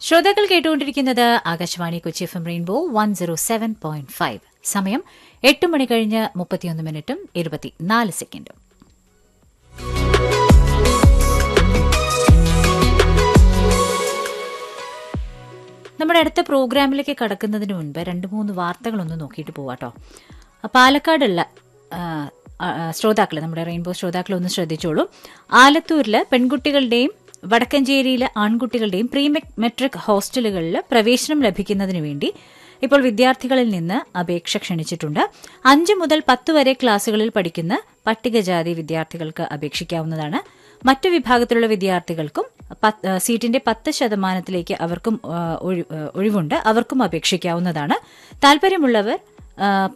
ശ്രോതാക്കൾ കേട്ടുകൊണ്ടിരിക്കുന്നത് Akashvani Kochi F M rainbow one zero seven point five സമയം എട്ട് മണി കഴിഞ്ഞ് മുപ്പത്തിയൊന്ന് മിനിറ്റും ഇരുപത്തിനാല് സെക്കൻഡും നമ്മുടെ അടുത്ത പ്രോഗ്രാമിലേക്ക് കടക്കുന്നതിന് മുൻപ് രണ്ട് മൂന്ന് വാർത്തകളൊന്ന് നോക്കിയിട്ട് പോവാട്ടോ പാലക്കാടുള്ള ശ്രോതാക്കൾ നമ്മുടെ റെയിൻബോ ശ്രോതാക്കൾ ഒന്ന് ശ്രദ്ധിച്ചോളൂ ആലത്തൂരില് പെൺകുട്ടികളുടെയും വടക്കഞ്ചേരിയിലെ ആൺകുട്ടികളുടെയും പ്രീ മെട്രിക് ഹോസ്റ്റലുകളിൽ പ്രവേശനം ലഭിക്കുന്നതിന് വേണ്ടി ഇപ്പോൾ വിദ്യാർത്ഥികളിൽ നിന്ന് അപേക്ഷ ക്ഷണിച്ചിട്ടുണ്ട് അഞ്ച് മുതൽ പത്ത് വരെ ക്ലാസുകളിൽ പഠിക്കുന്ന പട്ടികജാതി വിദ്യാർത്ഥികൾക്ക് അപേക്ഷിക്കാവുന്നതാണ് മറ്റു വിഭാഗത്തിലുള്ള വിദ്യാർത്ഥികൾക്കും സീറ്റിന്റെ പത്ത് ശതമാനത്തിലേക്ക് അവർക്കും ഒഴിവുണ്ട് അവർക്കും അപേക്ഷിക്കാവുന്നതാണ് താൽപര്യമുള്ളവർ